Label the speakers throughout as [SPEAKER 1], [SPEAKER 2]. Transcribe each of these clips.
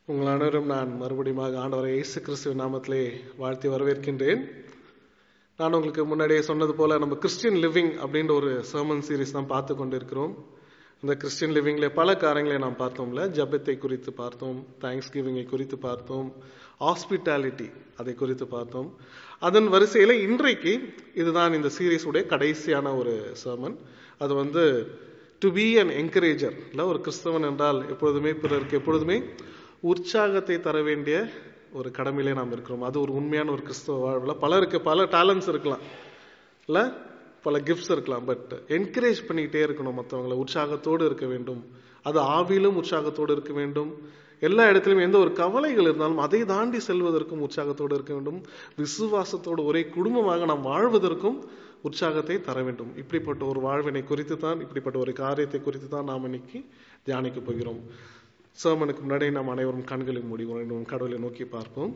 [SPEAKER 1] உங்கள் அனைவரும் நான் மறுபடியும் ஆண்டவரை இயேசு கிறிஸ்துவின் நாமத்திலே வாழ்த்தி வரவேற்கின்றேன் நான் உங்களுக்கு முன்னாடியே சொன்னது போல நம்ம கிறிஸ்டியன் லிவிங் அப்படின்ற ஒரு சர்மன் சீரிஸ் தான் பார்த்து கொண்டிருக்கிறோம் இந்த கிறிஸ்டியன் லிவிங்ல பல காரியங்களை நாம் பார்த்தோம்ல ஜபத்தை குறித்து பார்த்தோம் தேங்க்ஸ் கிவிங்கை குறித்து பார்த்தோம் ஹாஸ்பிட்டாலிட்டி அதை குறித்து பார்த்தோம் அதன் வரிசையில இன்றைக்கு இதுதான் இந்த சீரீஸுடைய கடைசியான ஒரு சர்மன் அது வந்து டு பி அன் என்கரேஜர் இல்லை ஒரு கிறிஸ்தவன் என்றால் எப்பொழுதுமே பிறருக்கு எப்பொழுதுமே உற்சாகத்தை தர வேண்டிய ஒரு கடமையிலே நாம் இருக்கிறோம் அது ஒரு உண்மையான ஒரு கிறிஸ்தவ வாழ்வில் பலருக்கு பல டேலண்ட்ஸ் இருக்கலாம் இல்லை பல கிஃப்ட்ஸ் இருக்கலாம் பட் என்கரேஜ் பண்ணிக்கிட்டே இருக்கணும் மற்றவங்களை உற்சாகத்தோடு இருக்க வேண்டும் அது ஆவிலும் உற்சாகத்தோடு இருக்க வேண்டும் எல்லா இடத்துலையும் எந்த ஒரு கவலைகள் இருந்தாலும் அதை தாண்டி செல்வதற்கும் உற்சாகத்தோடு இருக்க வேண்டும் விசுவாசத்தோடு ஒரே குடும்பமாக நாம் வாழ்வதற்கும் உற்சாகத்தை தர வேண்டும் இப்படிப்பட்ட ஒரு வாழ்வினை குறித்து தான் இப்படிப்பட்ட ஒரு காரியத்தை குறித்து தான் நாம் இன்னைக்கு தியானிக்க போகிறோம் சர்மனுக்கு முன்னாடி நாம் அனைவரும் கண்களை மூடி உணர்வோம் கடவுளை நோக்கி பார்ப்போம்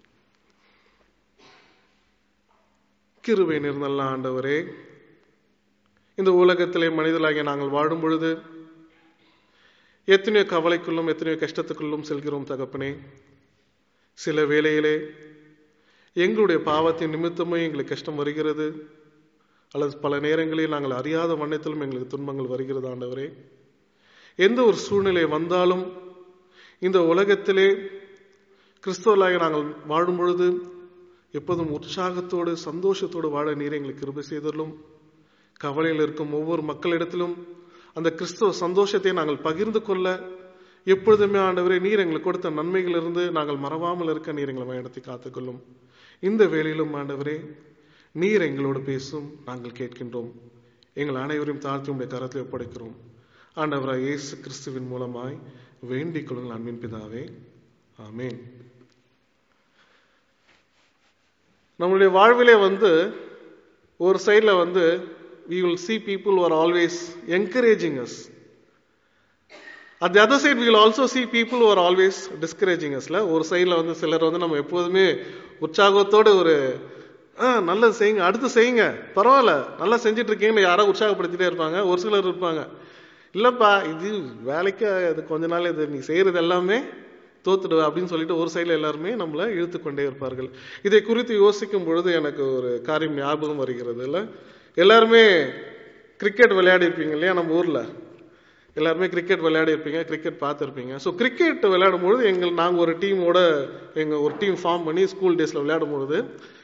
[SPEAKER 1] கிருபை நிறந்தல்ல ஆண்டவரே இந்த உலகத்திலே மனிதர்களாகிய நாங்கள் வாழும் பொழுது எத்தனையோ கவலைக்குள்ளும் எத்தனையோ கஷ்டத்துக்குள்ளும் செல்கிறோம் தகப்பனே சில வேளையிலே எங்களுடைய பாவத்தின் நிமித்தமும் எங்களுக்கு கஷ்டம் வருகிறது அல்லது பல நேரங்களில் நாங்கள் அறியாத வண்ணத்திலும் எங்களுக்கு துன்பங்கள் வருகிறது ஆண்டவரே எந்த ஒரு சூழ்நிலை வந்தாலும் இந்த உலகத்திலே கிறிஸ்தவர்களாக நாங்கள் வாழும் பொழுது எப்போதும் உற்சாகத்தோடு சந்தோஷத்தோடு வாழ நீர் எங்களுக்கு கிருபை செய்தலும் கவலையில் இருக்கும் ஒவ்வொரு மக்களிடத்திலும் அந்த கிறிஸ்தவ சந்தோஷத்தை நாங்கள் பகிர்ந்து கொள்ள எப்பொழுதுமே ஆண்டவரே நீர் எங்களுக்கு கொடுத்த நன்மைகளிலிருந்து நாங்கள் மறவாமல் இருக்க நீர் எங்களை வழிநடத்தி காத்துக்கொள்ளும் இந்த வேளையிலும் ஆண்டவரே நீர் எங்களோடு பேசும் நாங்கள் கேட்கின்றோம் எங்கள் அனைவரையும் தாழ்த்தி உடைய கரத்தில் ஒப்படைக்கிறோம் ஆண்டவராய் இயேசு கிறிஸ்துவின் மூலமாய் வேண்டிக் கொள்ளுங்கள் அன்பின் பிதாவே ஆமேன் நம்மளுடைய வாழ்விலே வந்து ஒரு சைடில் வந்து we will see people who are always encouraging us at the other side we will also see people who are always discouraging us ல ஒரு சைடில் வந்து சிலர் வந்து நம்ம எப்போதுமே உற்சாகத்தோடு ஒரு ஆ நல்லது செய்யுங்க அடுத்து செய்யுங்க பரவாயில்ல நல்லா செஞ்சுட்டு இருக்கீங்கன்னு யாரோ உற்சாகப்படுத்திட்டே இருப்பாங்க ஒரு சிலர் இருப்பாங்க இல்லப்பா இது வேலைக்கு இது கொஞ்ச நாள் இது நீ செய்யறது எல்லாமே தோத்துடுவ அப்படின்னு சொல்லிட்டு ஒரு சைடில் எல்லாருமே நம்மளை இழுத்து கொண்டே இருப்பார்கள் இதை குறித்து யோசிக்கும் பொழுது எனக்கு ஒரு காரியம் ஞாபகம் வருகிறது இல்லை எல்லாருமே கிரிக்கெட் விளையாடி இருப்பீங்க இல்லையா நம்ம ஊர்ல எல்லாருமே கிரிக்கெட் விளையாடி இருப்பீங்க கிரிக்கெட் பார்த்துருப்பீங்க ஸோ கிரிக்கெட் விளையாடும் பொழுது எங்கள் நாங்கள் ஒரு டீமோட எங்கள் ஒரு டீம் ஃபார்ம் பண்ணி ஸ்கூல் டேஸில் விளையாடும் பொழுது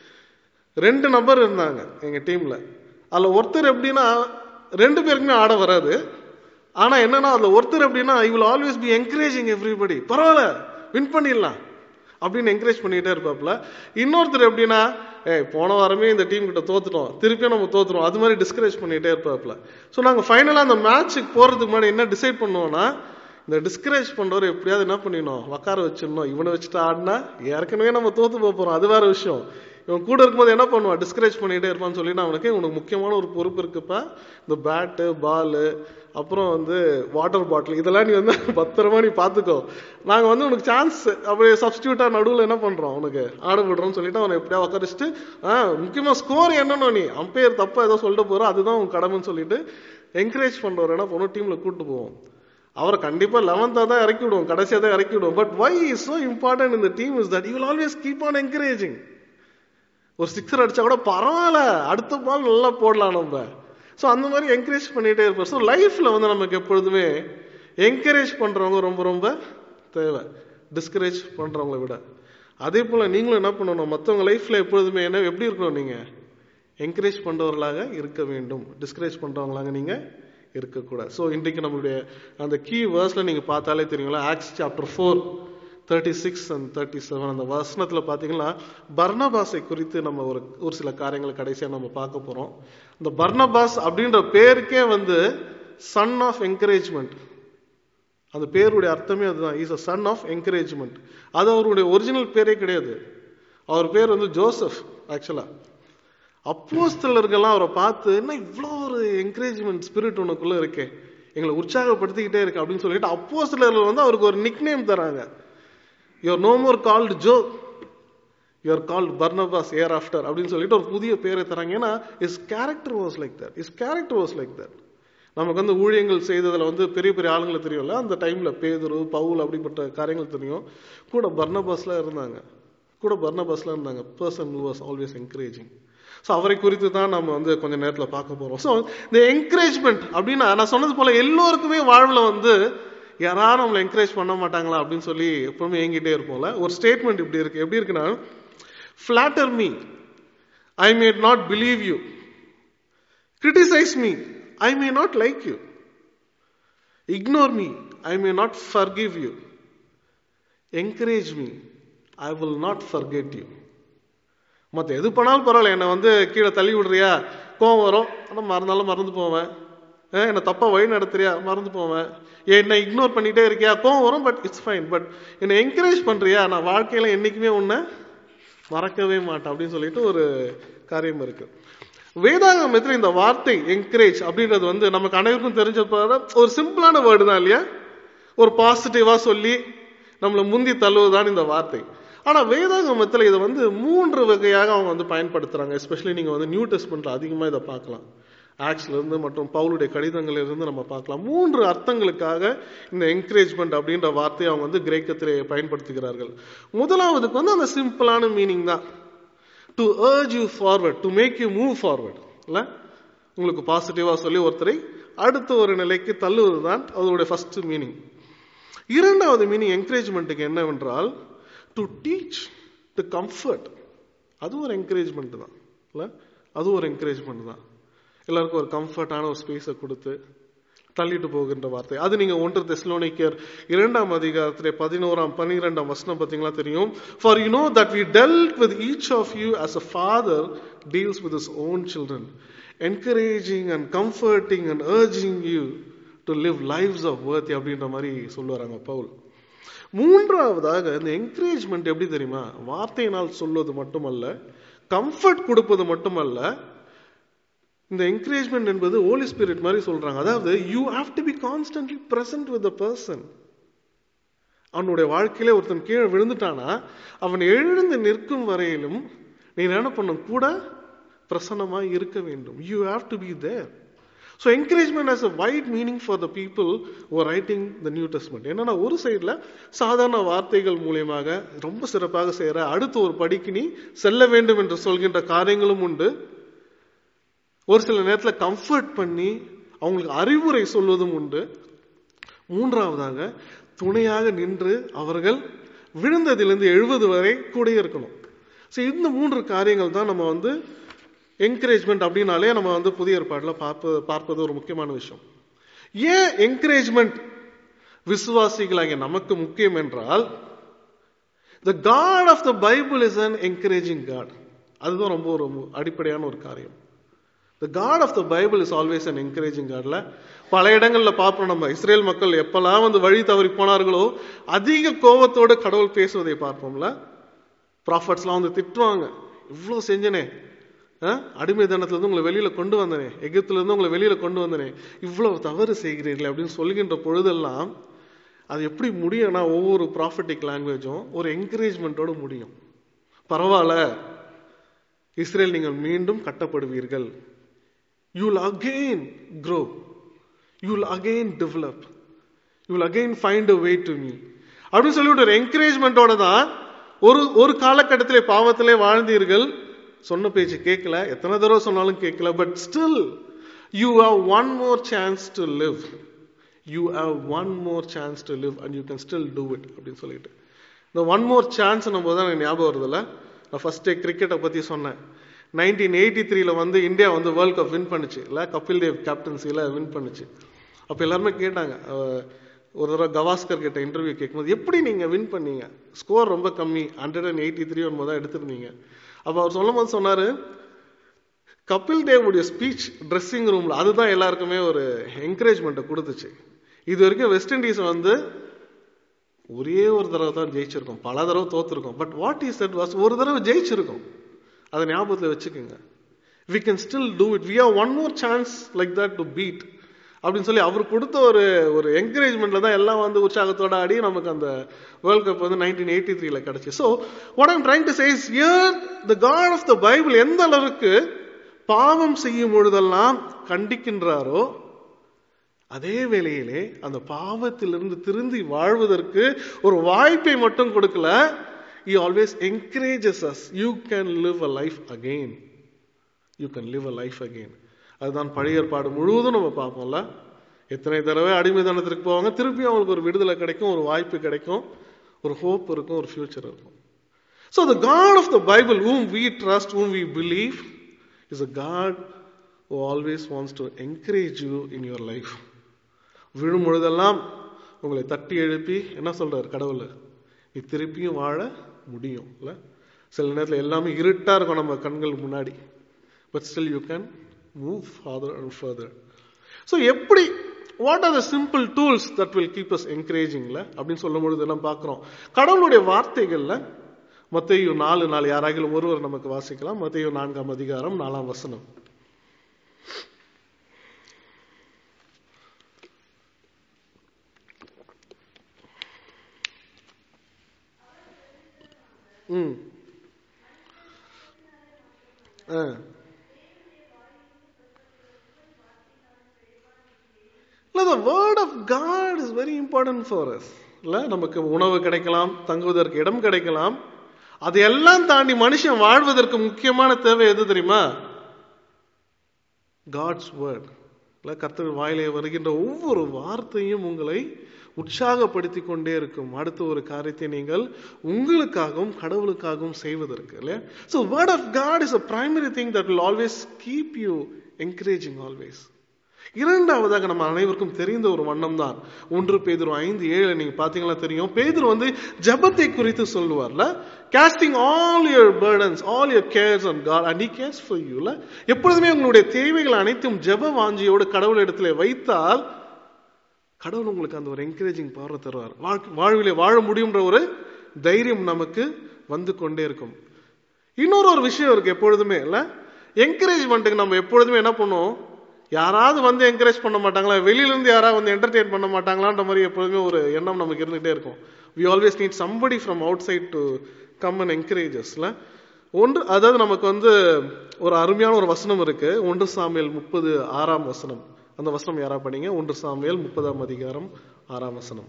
[SPEAKER 1] ரெண்டு நபர் இருந்தாங்க எங்கள் டீமில் அதில் ஒருத்தர் எப்படின்னா ரெண்டு பேருக்குமே ஆட வராது ஆனா என்னன்னா அதுல ஒருத்தர் எப்படின்னா I will always be encouraging everybody பரவாயில்ல வின் பண்ணிடலாம் அப்படின்னு என்கரேஜ் பண்ணிட்டே இருப்பாப்ல இன்னொருத்தர் எப்படின்னா ஏ போன வாரமே இந்த டீம் கிட்ட தோத்துட்டோம் திருப்பியும் நம்ம தோத்துறோம் அது மாதிரி டிஸ்கரேஜ் பண்ணிட்டே இருப்பாப்ல ஸோ நாங்கள் ஃபைனலாக அந்த மேட்ச்சுக்கு போறதுக்கு முன்னாடி என்ன டிசைட் பண்ணுவோம்னா இந்த டிஸ்கரேஜ் பண்றவர் எப்படியாவது என்ன பண்ணிடணும் உட்கார வச்சிடணும் இவனை வச்சுட்டு ஆடினா ஏற்கனவே நம்ம தோத்து போறோம் அது வேற விஷயம் இவன் கூட இருக்கும்போது என்ன பண்ணுவான் டிஸ்கரேஜ் பண்ணிட்டே இருப்பான்னு சொல்லி நான் அவனுக்கு உனக்கு முக்கியமான ஒரு பொறுப்பு இருக்குப்பா இந்த பேட்டு பாலு அப்புறம் வந்து வாட்டர் பாட்டில் இதெல்லாம் நீ வந்து பத்திரமா நீ பார்த்துக்கோ நாங்கள் வந்து உனக்கு சான்ஸ் அப்படியே சப்ஸ்டியூட்டா நடுவில் என்ன பண்றோம் உனக்கு ஆட விடுறோம்னு சொல்லிட்டு அவனை எப்படியா உக்காரிச்சுட்டு ஆ முக்கியமா ஸ்கோர் என்னன்னு நீ அம்பையர் தப்பா ஏதோ சொல்லிட்டு போறோம் அதுதான் உன் கடமைன்னு சொல்லிட்டு என்கரேஜ் பண்றவர் என்ன பண்ணுவோம் டீம்ல கூட்டு போவோம் அவரை கண்டிப்பா லெவன்த்தா தான் இறக்கி விடுவோம் கடைசியா தான் இறக்கி விடுவோம் but why is so important இந்த team is that you will always keep on encouraging ஒரு சிக்ஸர் அடிச்சா கூட பரவாயில்ல அடுத்த பால் நல்லா போடலாம் நம்ம ஸோ அந்த மாதிரி என்கரேஜ் பண்ணிட்டே இருப்போம் ஸோ லைஃப்ல வந்து நமக்கு எப்பொழுதுமே என்கரேஜ் பண்றவங்க ரொம்ப ரொம்ப தேவை டிஸ்கரேஜ் பண்றவங்கள விட அதே போல நீங்களும் என்ன பண்ணணும் மற்றவங்க லைஃப்ல எப்பொழுதுமே என்ன எப்படி இருக்கணும் நீங்க என்கரேஜ் பண்றவர்களாக இருக்க வேண்டும் டிஸ்கரேஜ் பண்றவங்களாக நீங்க இருக்கக்கூடாது ஸோ இன்றைக்கு நம்மளுடைய அந்த கீ வேர்ஸ்ல நீங்க பார்த்தாலே தெரியுங்களா Acts chapter four thirty six and thirty seven அந்த வசனத்தில் பார்த்தீங்கன்னா பர்ணபாஸை குறித்து நம்ம ஒரு ஒரு சில காரியங்களை கடைசியாக நம்ம பார்க்க போகிறோம் இந்த பர்ணபாஸ் அப்படின்ற பேருக்கே வந்து சன் ஆஃப் என்கரேஜ்மெண்ட் அந்த பேருடைய அர்த்தமே அதுதான் is a son of encouragement அது அவருடைய ஒரிஜினல் பேரே கிடையாது அவர் பேர் வந்து ஜோசப் ஆக்சுவலா அப்போஸ்தலர்கள்லாம் அவரை பார்த்து என்ன இவ்வளோ ஒரு என்கரேஜ்மெண்ட் ஸ்பிரிட் உனக்குள்ள இருக்கே எங்களை உற்சாகப்படுத்திக்கிட்டே இருக்கு அப்படின்னு சொல்லிட்டு அப்போஸ்தலர்கள் வந்து அவருக்கு ஒரு நிக் நேம் தராங்க you're no more called Jo you're called Barnabas hereafter அப்படின்னு சொல்லிட்டு ஒரு புதிய பேரை தராங்க ஏன்னா his character was like that his character was like that நமக்கு வந்து ஊழியங்கள் செய்ததுல வந்து பெரிய பெரிய ஆளுங்களை தெரியும்ல அந்த டைம்ல பேதுரு பவுல் அப்படிப்பட்ட காரியங்கள் தெரியும் கூட பர்னபாஸ்ல இருந்தாங்க கூட பர்னபாஸ்ல இருந்தாங்க person who was always encouraging so அவரை குறித்து தான் நம்ம வந்து கொஞ்ச நேரத்தில் பார்க்க போறோம் ஸோ இந்த என்கரேஜ்மெண்ட் அப்படின்னா நான் சொன்னது போல எல்லோருக்குமே வாழ்வில் வந்து யாராரும் நம்மளை என்கரேஜ் பண்ண மாட்டாங்களா அப்படின்னு சொல்லி எப்பவுமே ஏங்கிட்டே இருப்போம்ல ஒரு ஸ்டேட்மெண்ட் இப்படி இருக்கு எப்படி இருக்குன்னா flatter me I may not believe you criticize me I may not like you ignore me I may not forgive you encourage me I will not forget you மற்ற எது பண்ணாலும் பரவாயில்ல என்னை வந்து கீழே தள்ளி விடுறியா கோவம் வரும் ஆனால் மறந்தாலும் மறந்து போவேன் அஹ் என்னை தப்பா வழி நடத்துறியா மறந்து போவேன் என்னை இக்னோர் பண்ணிட்டே இருக்கியா கோவம் வரும் பட் இட்ஸ் ஃபைன் பட் என்னை என்கரேஜ் பண்றியா நான் வாழ்க்கையில என்னைக்குமே உன்னை மறக்கவே மாட்டேன் அப்படின்னு சொல்லிட்டு ஒரு காரியம் இருக்கு வேதாகமத்தில் இந்த வார்த்தை என்கரேஜ் அப்படின்றது வந்து நமக்கு அனைவருக்கும் தெரிஞ்ச போல ஒரு சிம்பிளான வேர்டு தான் இல்லையா ஒரு பாசிட்டிவா சொல்லி நம்மளை முந்தி தள்ளுவதுதான் இந்த வார்த்தை ஆனா வேதாகமத்தில் இதை வந்து மூன்று வகையாக அவங்க வந்து பயன்படுத்துறாங்க எஸ்பெஷலி நீங்க வந்து நியூ டெஸ்ட்மெண்ட்ல அதிகமா இதை பார்க்கலாம் ஆக்ஸ்ல இருந்து மற்றும் பவுலுடைய கடிதங்களில் இருந்து நம்ம பார்க்கலாம் மூன்று அர்த்தங்களுக்காக இந்த என்கரேஜ்மெண்ட் அப்படின்ற வார்த்தையை அவங்க வந்து கிரேக்கத்திலே பயன்படுத்துகிறார்கள் முதலாவதுக்கு வந்து அந்த சிம்பிளான மீனிங் தான் to urge you forward to make you move forward இல்ல உங்களுக்கு பாசிட்டிவா சொல்லி ஒருத்தரை அடுத்த ஒரு நிலைக்கு தள்ளுவது தான் அதோடைய ஃபர்ஸ்ட் மீனிங் இரண்டாவது மீனிங் என்கரேஜ்மெண்ட்டுக்கு என்னவென்றால் டு டீச் டு கம்ஃபர்ட் அது ஒரு என்கரேஜ்மெண்ட் தான் இல்ல அது ஒரு என்கரேஜ்மெண்ட் தான் எல்லாருக்கும் ஒரு கம்ஃபர்டான ஒரு ஸ்பேஸை கொடுத்து தள்ளிட்டு போகின்ற வார்த்தை அது நீங்க ஒன்று தெஸ்லோனிக்கர் இரண்டாம் அதிகாரத்திலே பதினோராம் பன்னிரெண்டாம் வசனம் பார்த்தீங்களா தெரியும் for you know that we dealt with each of you as a father deals with his own children encouraging and comforting and urging you to live lives of worth அப்படின்ற மாதிரி சொல்லுவாராங்க பவுல் மூன்றாவதாக இந்த என்கரேஜ்மெண்ட் எப்படி தெரியுமா வார்த்தையினால் சொல்வது மட்டுமல்ல கம்ஃபர்ட் கொடுப்பது மட்டுமல்ல இந்த என்கரேஜ்மெண்ட் என்பது ஹோலி ஸ்பிரிட் மாதிரி சொல்றாங்க அதாவது you have to be constantly present with the person அவனுடைய வாழ்க்கையில ஒருத்தன் கீழே விழுந்துட்டானா அவன் எழுந்து நிற்கும் வரையிலும் நீ என்ன பண்ணும் கூட பிரசன்னமா இருக்க வேண்டும் you have to be there so encouragement has a wide meaning for the people or writing the New Testament என்னன்னா ஒரு சைடில் சாதாரண வார்த்தைகள் மூலியமாக ரொம்ப சிறப்பாக செய்கிற அடுத்த ஒரு படிக்கு நீ செல்ல வேண்டும் என்று சொல்கின்ற காரியங்களும் உண்டு ஒரு சில நேரத்தில் கம்ஃபர்ட் பண்ணி அவங்களுக்கு அறிவுரை சொல்வதும் உண்டு மூன்றாவதாக துணையாக நின்று அவர்கள் விழுந்ததிலிருந்து எழுவது வரை கூட இருக்கணும் ஸோ இந்த மூன்று காரியங்கள் தான் நம்ம வந்து என்கரேஜ்மெண்ட் அப்படின்னாலே நம்ம வந்து புதிய ஏற்பாட்டில் பார்ப்பது பார்ப்பது ஒரு முக்கியமான விஷயம் ஏன் என்கரேஜ்மெண்ட் விசுவாசிகளாகிய நமக்கு முக்கியம் என்றால் the God of the Bible is an encouraging God அதுதான் ரொம்ப ஒரு அடிப்படையான ஒரு காரியம் the God of the Bible is always an encouraging காட்ல பல இடங்கள்ல பார்ப்போம் நம்ம இஸ்ரேல் மக்கள் எப்பெல்லாம் வந்து வழி தவறி போனார்களோ அதிக கோபத்தோடு கடவுள் பேசுவதை பார்ப்போம்ல ப்ராஃபட்ஸ்லாம் வந்து திட்டுவாங்க இவ்வளோ செஞ்சனே அடிமை தனத்துல இருந்து உங்களை வெளியில கொண்டு வந்தனே எகிப்துல இருந்து உங்களை வெளியில கொண்டு வந்தனே இவ்வளவு தவறு செய்கிறீர்கள் அப்படின்னு சொல்கின்ற பொழுதெல்லாம் அது எப்படி முடியும்னா ஒவ்வொரு ப்ராஃபிட்டிக் லாங்குவேஜும் ஒரு என்கரேஜ்மெண்ட்டோட முடியும் பரவாயில்ல இஸ்ரேல் நீங்கள் மீண்டும் கட்டப்படுவீர்கள் you will again grow you will again develop you will again find a way to me அப்படின்னு சொல்லிட்டு ஒரு என்கரேஜ்மெண்ட்டோட தான் ஒரு ஒரு காலகட்டத்திலே பாவத்திலே வாழ்ந்தீர்கள் சொன்ன பேச்சு கேட்கல எத்தனை தடவை சொன்னாலும் கேட்கல but still you have one more chance to live you have one more chance to live and you can still do it அப்படின்னு சொல்லிட்டு இந்த ஒன் மோர் சான்ஸ் நம்ம தான் எனக்கு ஞாபகம் வருதுல்ல நான் ஃபர்ஸ்டே கிரிக்கெட்டை பற்றி சொன்னேன் நைன்டீன் எயிட்டி த்ரீல வந்து இந்தியா வந்து வேர்ல்ட் கப் வின் பண்ணுச்சு இல்லை கபில் தேவ் கேப்டன்சியில் வின் பண்ணுச்சு அப்போ எல்லாருமே கேட்டாங்க ஒரு தடவை கவாஸ்கர் கிட்ட இன்டர்வியூ கேட்கும்போது எப்படி நீங்கள் வின் பண்ணீங்க ஸ்கோர் ரொம்ப கம்மி ஹண்ட்ரட் அண்ட் எயிட்டி த்ரீ ஒன்பது தான் எடுத்திருந்தீங்க அப்போ அவர் சொல்லும் போது சொன்னாரு கபில் தேவுடைய ஸ்பீச் ட்ரெஸ்ஸிங் ரூம்ல அதுதான் எல்லாருக்குமே ஒரு என்கரேஜ்மெண்ட்டை கொடுத்துச்சு இது வரைக்கும் வெஸ்ட் இண்டீஸ் வந்து ஒரே ஒரு தடவை தான் ஜெயிச்சிருக்கோம் பல தடவை தோத்துருக்கோம் but what is that was ஒரு தடவை ஜெயிச்சிருக்கோம் அதை ஞாபகத்தில் வச்சுக்கோங்க we can still do it we have one more chance like that to beat அப்படின்னு சொல்லி அவர் கொடுத்த ஒரு ஒரு என்கரேஜ்மெண்ட்ல தான் எல்லாம் வந்து உற்சாகத்தோட ஆடி நமக்கு அந்த வேர்ல்ட் கப் வந்து நைன்டீன் எயிட்டி த்ரீல கிடைச்சி so what I'm trying to say here the God of the Bible எந்த அளவுக்கு பாவம் செய்யும் பொழுதெல்லாம் கண்டிக்கின்றாரோ அதே வேளையிலே அந்த பாவத்திலிருந்து திருந்தி வாழ்வதற்கு ஒரு வாய்ப்பை மட்டும் கொடுக்கல he always encourages us you can live a life again you can live a life again அதுதான் பழைய ஏற்பாடு முழுவதும் நம்ம பார்ப்போம்ல எத்தனை தடவை அடிமைத்தனத்திற்கு போவாங்க திருப்பி அவங்களுக்கு ஒரு விடுதலை கிடைக்கும் ஒரு வாய்ப்பு கிடைக்கும் ஒரு ஹோப் இருக்கும் ஒரு ஃபியூச்சர் இருக்கும் so the God of the Bible whom we trust whom we believe is a God who always wants to encourage you in your life விழும் பொழுதெல்லாம் உங்களை தட்டி எழுப்பி என்ன சொல்றாரு கடவுள் நீ திருப்பியும் வாழ முடியும் இல்ல சில நேரத்தில் எல்லாமே இருட்டா இருக்கும் நம்ம கண்கள் முன்னாடி but still you can move further and further so எப்படி what are the simple tools that will keep us என்கரேஜிங்ல அப்படின்னு சொல்லும் பொழுது எல்லாம் பார்க்குறோம் கடவுளுடைய வார்த்தைகள்ல மத்தையு நாலு நாலு யாராகிலும் ஒருவர் நமக்கு வாசிக்கலாம் மத்தையு நான்காம் அதிகாரம் நாலாம் வசனம் ம் ஆ இல்ல the word of God is very important for us இல்ல நமக்கு உணவு கிடைக்கலாம் தங்குவதற்கு இடம் கிடைக்கலாம் அதையெல்லாம் தாண்டி மனுஷன் வாழ்வதற்கு முக்கியமான தேவை எது தெரியுமா காட்ஸ் வேர்ட் இல்ல கர்த்தர் வாயிலே வருகின்ற ஒவ்வொரு வார்த்தையும் உங்களை உற்சாகப்படுத்தி கொண்டே இருக்கும் அடுத்த ஒரு காரியத்தை நீங்கள் உங்களுக்காகவும் கடவுளுக்காகவும் செய்வதற்கு இல்லையா so word of God is a primary thing that will always keep you encouraging always இரண்டாவதாக நம்ம அனைவருக்கும் தெரிந்த ஒரு வண்ணம் தான் ஒன்று பேதுரு ஐந்து ஏழு நீங்க பாத்தீங்களா தெரியும் பேதுரு வந்து ஜபத்தை குறித்து சொல்லுவார்ல casting all your burdens all your cares on God and he cares for you ல எப்பொழுதுமே உங்களுடைய தேவைகள் அனைத்தும் ஜெப வாஞ்சியோடு கடவுள் இடத்துல வைத்தால் கடவுள் உங்களுக்கு அந்த ஒரு என்கரேஜிங் பவர் தருவார் வாழ்க்கை- வாழ்விலே வாழ முடியுன்ற ஒரு தைரியம் நமக்கு வந்து கொண்டே இருக்கும் இன்னொரு ஒரு விஷயம் இருக்கு எப்பொழுதுமே இல்ல என்கரேஜ்மெண்ட்டுக்கு நம்ம எப்பொழுதுமே என்ன பண்ணுவோம் யாராவது வந்து என்கரேஜ் பண்ண மாட்டாங்களா வெளியில இருந்து யாராவது வந்து என்டர்டெயின் பண்ண மாட்டாங்களான்ற மாதிரி எப்பொழுதுமே ஒரு எண்ணம் நமக்கு இருந்துகிட்டே இருக்கும் we always need somebody from outside to come and என்கரேஜஸ்ல ஒன்று அதாவது நமக்கு வந்து ஒரு அருமையான ஒரு வசனம் இருக்கு ஒன்று சாமியல் முப்பது ஆறாம் வசனம் அந்த வசனம் யாரா பண்ணீங்க ஒன்று சாமியல் முப்பதாம் அதிகாரம் ஆறாம் வசனம்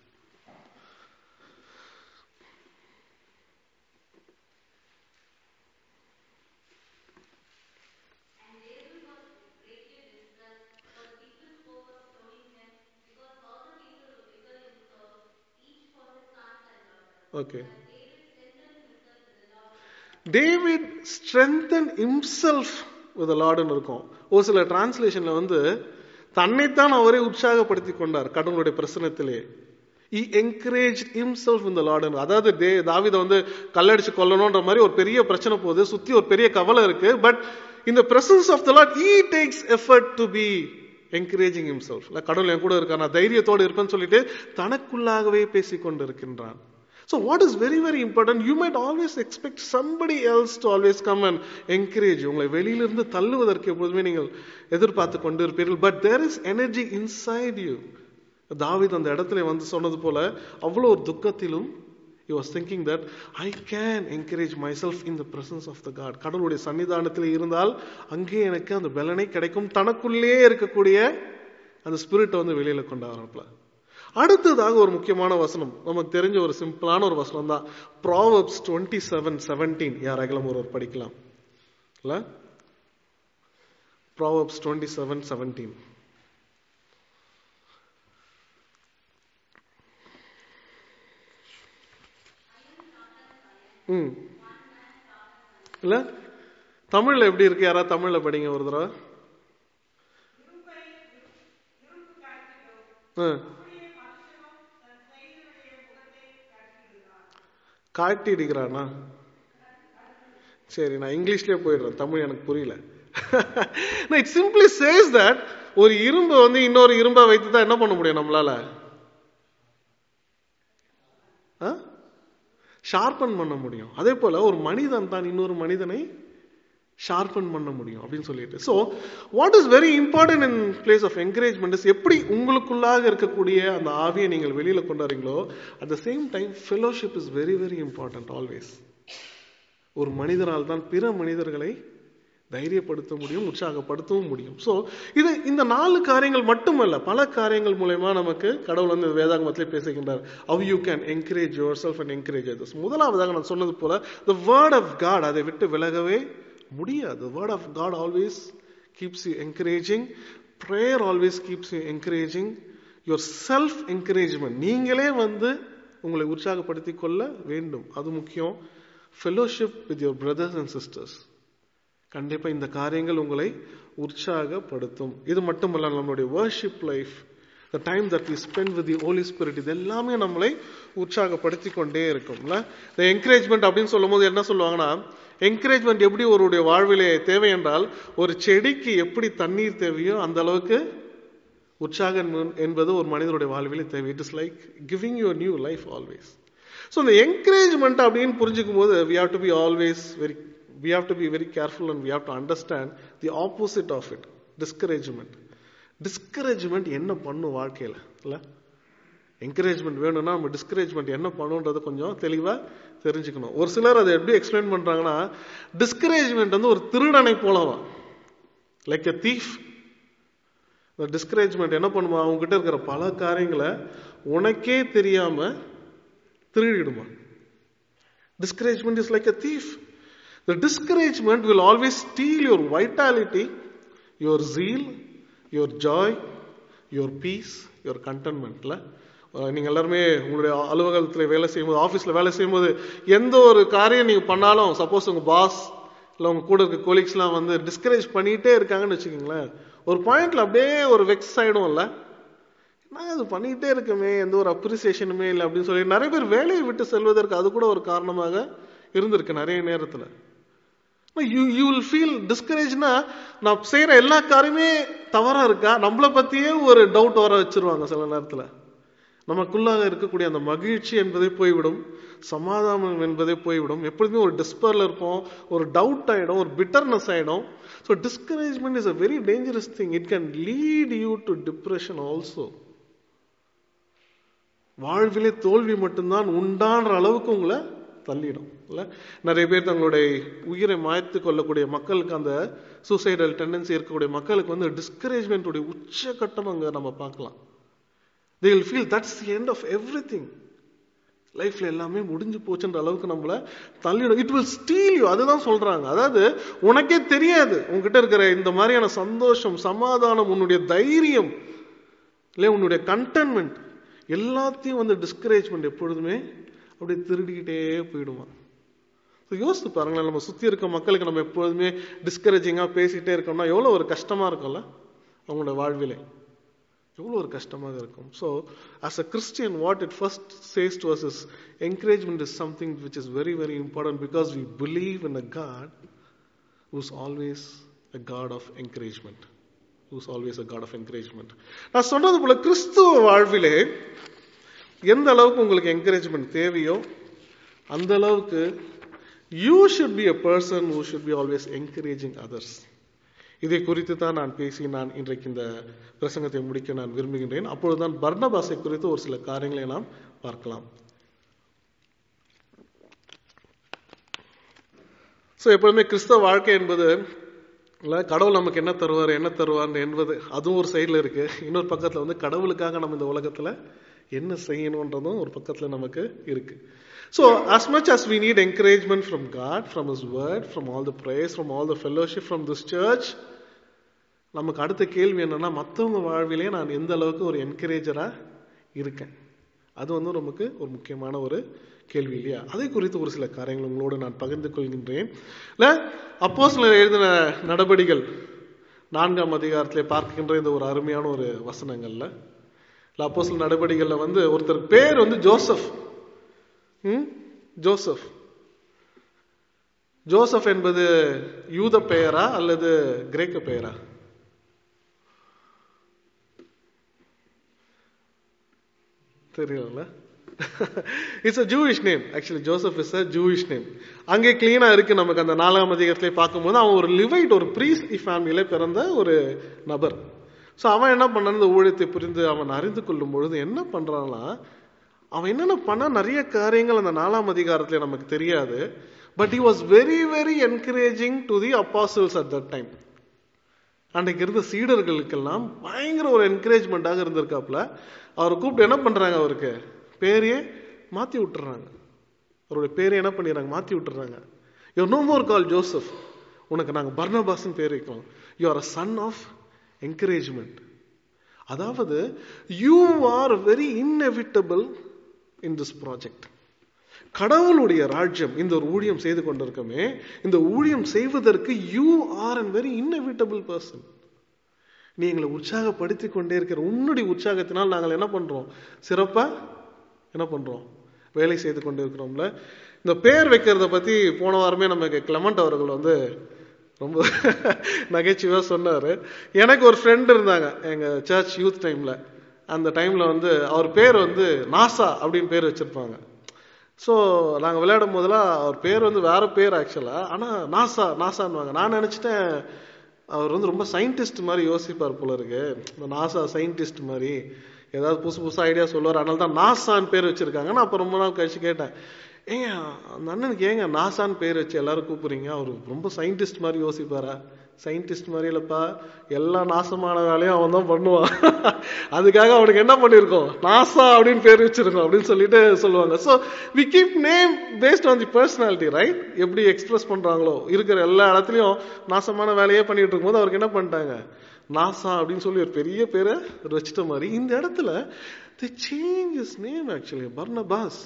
[SPEAKER 1] okay David strengthen himself with the லார்டுன்னு இருக்கும் ஒரு சில டிரான்ஸ்லேஷன்ல வந்து தன்னைத்தான் அவரே உற்சாகப்படுத்தி கொண்டார் கடவுளுடைய பிரசனத்திலே he encouraged himself in the Lord அதாவது தே தாவீத வந்து கல்லடிச்சு கொல்லணும்ன்ற மாதிரி ஒரு பெரிய பிரச்சனை போகுது சுத்தி ஒரு பெரிய கவலை இருக்கு பட் இந்த presence of the Lord he takes effort to be encouraging himself இல்ல கடவுள் என் கூட இருக்கான் நான் தைரியத்தோடு இருப்பேன்னு சொல்லிட்டு தனக்குள்ளாகவே பேசிக் கொண்டிருக்கின்றான் So what is very very important, you might always expect somebody else to always come and encourage you. உங்களை வெளியிலிருந்து தள்ளுவதற்கு எப்பொழுதுமே நீங்கள் எதிர்பார்த்து கொண்டு இருப்பீர்கள் but there is energy inside you. தாவீது அந்த இடத்துல வந்து சொன்னது போல அவ்வளோ ஒரு துக்கத்திலும் he was thinking that I can encourage myself in the presence of the God. கடவுளுடைய சன்னிதானத்தில் இருந்தால் அங்கே எனக்கு அந்த பலனை கிடைக்கும் தனக்குள்ளே இருக்கக்கூடிய அந்த ஸ்பிரிட்டை வந்து வெளியில கொண்டு வரப்பல அடுத்ததாக ஒரு முக்கியமான வசனம் நமக்கு தெரிஞ்ச ஒரு சிம்பிளான ஒரு வசனம் தான் ப்ராவப்ஸ் டுவெண்ட்டி செவன் செவன்டீன் யாராகலாம் ஒருவர் படிக்கலாம் இல்ல ப்ராவப்ஸ் டுவெண்ட்டி செவன் செவன்டீன் ம் இல்ல தமிழ்ல எப்படி இருக்கு யாராவது தமிழ்ல படிங்க ஒரு தடவை ஆ காட்டிடுகிறானா சரி நான் இங்கிலீஷ்லயே போயிடுறேன் தமிழ் எனக்கு புரியல இட் சிம்பிளி சேஸ் தட் ஒரு இரும்பு வந்து இன்னொரு இரும்பை வைத்து தான் என்ன பண்ண முடியும் நம்மளால ஷார்பன் பண்ண முடியும் அதே போல ஒரு மனிதன் தான் இன்னொரு மனிதனை ஷார்பன் பண்ண முடியும் அப்படின்னு சொல்லிட்டு so what is very important in place of encouragement is எப்படி உங்களுக்குள்ளாக இருக்கக்கூடிய அந்த ஆவியை நீங்கள் வெளியில கொண்டாடுறீங்களோ at the same time fellowship is very very important always ஒரு மனிதனால் தான் பிற மனிதர்களை தைரியப்படுத்த முடியும் உற்சாகப்படுத்தவும் முடியும் ஸோ இது இந்த நாலு காரியங்கள் மட்டுமல்ல பல காரியங்கள் மூலயமா நமக்கு கடவுள் வந்து வேதாகமத்திலே பேசுகின்றார் how you can encourage yourself and encourage others முதலாவதாக நான் சொன்னது போல த வேர்ட் ஆஃப் காட் அதை விட்டு விலகவே முடியாது word of God always keeps you encouraging prayer always keeps you encouraging yourself encouragement நீங்களே வந்து உங்களை உற்சாகப்படுத்திக் கொள்ள வேண்டும் அது முக்கியம் fellowship with your brothers and sisters கண்டிப்பா இந்த காரியங்கள் உங்களை உற்சாகப்படுத்தும் இது மட்டுமல்ல நம்மளுடைய worship life the time that we spend with the Holy Spirit இது எல்லாமே நம்மளை உற்சாகப்படுத்தி கொண்டே இருக்கும்ல இந்த என்கரேஜ்மெண்ட் அப்படின்னு சொல்லும்போது என்ன சொல்லுவாங்கன்னா என்கரேஜ்மெண்ட் எப்படி ஒருடைய வாழ்விலே தேவை என்றால் ஒரு செடிக்கு எப்படி தண்ணீர் தேவையோ அந்த அளவுக்கு உற்சாகம் என்பது ஒரு மனிதனுடைய வாழ்விலே தேவை it is like giving you new life always so இந்த என்கரேஜ்மெண்ட் அப்படின்னு புரிஞ்சுக்கும் போது we have to be always very we have to be very careful and we have to understand the opposite of it discouragement discouragement என்ன பண்ணும் வாழ்க்கையில் இல்லை encouragement வேணும்னா நம்ம டிஸ்கரேஜ்மெண்ட் என்ன பண்ணுன்றது கொஞ்சம் தெளிவாக தெரிஞ்சுக்கணும் ஒரு சிலர் அதை எப்படி எக்ஸ்பிளைன் பண்ணுறாங்கன்னா டிஸ்கரேஜ்மெண்ட் வந்து ஒரு திருடனை போலவா லைக் எ தீஃப் இந்த டிஸ்கரேஜ்மெண்ட் என்ன பண்ணுமா அவங்ககிட்ட இருக்கிற பல காரியங்களை உனக்கே தெரியாம திருடிடுமா discouragement is like a thief The discouragement will always steal your vitality, your zeal, your joy, your peace, your contentment. நீங்க எல்லாருமே உங்களுடைய அலுவலகத்தில் வேலை செய்யும்போது ஆஃபீஸில் வேலை செய்யும்போது எந்த ஒரு காரியம் நீங்க பண்ணாலும் சப்போஸ் உங்க பாஸ் இல்லை உங்க கூட இருக்க கோலிக்ஸ்லாம் வந்து டிஸ்கரேஜ் பண்ணிட்டே இருக்காங்கன்னு வச்சுக்கோங்களேன் ஒரு பாயிண்ட்ல அப்படியே ஒரு வெக்ஸ் ஆயிடும் இல்லை நான் அது பண்ணிக்கிட்டே இருக்கமே எந்த ஒரு அப்ரிசியேஷனுமே இல்லை அப்படின்னு சொல்லி நிறைய பேர் வேலையை விட்டு செல்வதற்கு அது கூட ஒரு காரணமாக இருந்திருக்கு நிறைய நேரத்தில் யூ யூ வில் ஃபீல் டிஸ்கரேஜ்னா நான் செய்யற எல்லா காரியமே தவறா இருக்கா நம்மளை பத்தியே ஒரு டவுட் வர வச்சிருவாங்க சில நேரத்துல நமக்குள்ளாக இருக்கக்கூடிய அந்த மகிழ்ச்சி என்பதே போய்விடும் சமாதானம் என்பதே போய்விடும் எப்பொழுதுமே ஒரு டிஸ்பர்ல இருப்போம் ஒரு டவுட் ஆயிடும் ஒரு பிட்டர்னஸ் ஆயிடும் so discouragement is a very dangerous thing it can lead you to depression also வாழ்விலே தோல்வி மட்டும்தான் உண்டான்ற அளவுக்கு உங்களை தள்ளிடும் இல்ல நிறைய பேர் தங்களுடைய உயிரை மாய்த்து கொள்ளக்கூடிய மக்களுக்கு அந்த சூசைடல் டெண்டன்சி இருக்கக்கூடிய மக்களுக்கு வந்து டிஸ்கரேஜ்மெண்ட்டுடைய உச்சகட்டம் அங்க நம்ம பார்க்கலாம் they will feel that's the end of everything லைஃப்ல எல்லாமே முடிஞ்சு போச்சுன்ற அளவுக்கு நம்மள தள்ளிடும் இட் வில் ஸ்டீல் யூ அதுதான் சொல்றாங்க அதாவது உனக்கே தெரியாது உன்கிட்ட இருக்கிற இந்த மாதிரியான சந்தோஷம் சமாதானம் உன்னுடைய தைரியம் இல்லை உன்னுடைய கண்டென்மெண்ட் எல்லாத்தையும் வந்து டிஸ்கரேஜ்மெண்ட் எப்பொழுதுமே அப்படியே திருடிக்கிட்டே போயிடுமா யோசித்து பாருங்களேன் நம்ம சுத்தி இருக்க மக்களுக்கு நம்ம எப்பொழுதுமே டிஸ்கரேஜிங்கா பேசிட்டே இருக்கோம்னா எவ்வளவு ஒரு கஷ்டமா இருக்கும்ல அவங்களோட வாழ்விலே எவ்வளோ ஒரு கஷ்டமாக இருக்கும் so as a Christian what it first says to us is encouragement is something which is very very important because we believe in a God who's always a God of encouragement who's always a God of encouragement நான் சொன்னது போல கிறிஸ்துவ வாழ்விலே எந்த அளவுக்கு உங்களுக்கு encouragement தேவையோ அந்த அளவுக்கு you should be a person who should be always encouraging others இதை குறித்து தான் நான் பேசி நான் இன்றைக்கு இந்த பிரசங்கத்தை முடிக்க நான் விரும்புகின்றேன் அப்பொழுதுதான் பர்ணபாசை குறித்து ஒரு சில காரியங்களை நாம் பார்க்கலாம் ஸோ எப்பொழுதுமே கிறிஸ்தவ வாழ்க்கை என்பது இல்லை கடவுள் நமக்கு என்ன தருவார் என்ன தருவார் என்பது அதுவும் ஒரு சைடில் இருக்கு இன்னொரு பக்கத்தில் வந்து கடவுளுக்காக நம்ம இந்த உலகத்தில் என்ன செய்யணுன்றதும் ஒரு பக்கத்தில் நமக்கு இருக்கு so as much as we need encouragement from God from his word from all the prayers from all the fellowship from this church நமக்கு அடுத்த கேள்வி என்னன்னா மற்றவங்க வாழ்விலே நான் எந்த அளவுக்கு ஒரு என்கரேஜரா இருக்கேன் அது வந்து நமக்கு ஒரு முக்கியமான ஒரு கேள்வி இல்லையா அதை குறித்து ஒரு சில காரியங்கள் உங்களோடு நான் பகிர்ந்து கொள்கின்றேன் இல்ல அப்போ சில எழுதின நடபடிகள் நான்காம் அதிகாரத்திலே பார்க்கின்ற இந்த ஒரு அருமையான ஒரு வசனங்கள்ல இல்ல அப்போ சில நடவடிக்கைகள்ல வந்து ஒருத்தர் பேர் வந்து ஜோசப் ஜோசப் ஜோசப் என்பது யூத பெயரா அல்லது கிரேக்க பெயரா தெரியல it's a Jewish name actually Joseph is a Jewish name அங்கே கிளீனா இருக்கு நமக்கு அந்த நாலாம் அதிகாரத்திலே பார்க்கும்போது அவன் ஒரு லிவைட் ஒரு ப்ரீஸ்லி ஃபேமிலியில பிறந்த ஒரு நபர் ஸோ அவன் என்ன பண்ணான் இந்த ஊழியத்தை புரிந்து அவன் அறிந்து கொள்ளும் பொழுது என்ன பண்றான்னா அவன் என்னென்ன பண்ணா நிறைய காரியங்கள் அந்த நாலாம் அதிகாரத்துல நமக்கு தெரியாது but he was very very encouraging to the apostles at that time அன்றைக்கு இருந்த சீடர்களுக்கெல்லாம் பயங்கர ஒரு என்கரேஜ்மெண்ட்டாக இருந்திருக்காப்புல அவரை கூப்பிட்டு என்ன பண்றாங்க அவருக்கு பேரையே மாத்தி விட்டுறாங்க அவருடைய பேரை என்ன பண்ணிடுறாங்க மாத்தி விட்டுறாங்க you no more call Joseph உனக்கு நாங்க பர்னபாஸ்ன்னு பேர் வைக்கிறோம் you are a son of encouragement அதாவது you are very inevitable in this project கடவுளுடைய ராஜ்யம் இந்த ஒரு ஊழியம் செய்து கொண்டிருக்கமே இந்த ஊழியம் செய்வதற்கு you are an very inevitable person நீ எங்களை உற்சாகப்படுத்தி கொண்டே இருக்கிற உன்னுடைய உற்சாகத்தினால் நாங்கள் என்ன பண்றோம் சிறப்பா என்ன பண்றோம் வேலை செய்து கொண்டு இருக்கிறோம்ல இந்த பேர் வைக்கிறத பத்தி போன வாரமே நமக்கு கிளமண்ட் அவர்கள் வந்து ரொம்ப நகைச்சுவையா சொன்னாரு எனக்கு ஒரு ஃப்ரெண்ட் இருந்தாங்க எங்க சர்ச் யூத் டைம்ல அந்த டைம்ல வந்து அவர் பேர் வந்து நாசா அப்படின்னு பேர் வச்சிருப்பாங்க ஸோ நாங்கள் விளையாடும் போதெல்லாம் அவர் பேர் வந்து வேற பேர் ஆக்சுவலா ஆனா நாசா நாசான்னுவாங்க நான் நினைச்சிட்டேன் அவர் வந்து ரொம்ப சயின்டிஸ்ட் மாதிரி யோசிப்பார் போல இருக்கு இந்த நாசா சயின்டிஸ்ட் மாதிரி ஏதாவது புதுசு புதுசா ஐடியா சொல்லுவார் அதனால தான் நாசான்னு பேர் வச்சிருக்காங்க நான் அப்போ ரொம்ப நாள் கழிச்சு கேட்டேன் ஏங்க அந்த அண்ணனுக்கு ஏங்க நாசான்னு பேர் வச்சு எல்லாரும் கூப்பிடுறீங்க அவர் ரொம்ப சயின்டிஸ்ட் மாதிரி யோசிப்பாரா சயின்டிஸ்ட் மாதிரி இல்லப்பா எல்லா நாசமான வேலையும் அவன் தான் பண்ணுவான் அதுக்காக அவனுக்கு என்ன பண்ணிருக்கோம் நாசா அப்படின்னு பேர் வச்சிருக்கோம் அப்படின்னு சொல்லிட்டு சொல்லுவாங்க so we keep name based on the personality right எப்படி எக்ஸ்பிரஸ் பண்றாங்களோ இருக்கிற எல்லா இடத்துலயும் நாசமான வேலையே பண்ணிட்டு இருக்கும்போது அவருக்கு என்ன பண்ணிட்டாங்க நாசா அப்படின்னு சொல்லி ஒரு பெரிய பேரை வச்சிட்ட மாதிரி இந்த இடத்துல the change is name actually Barnabas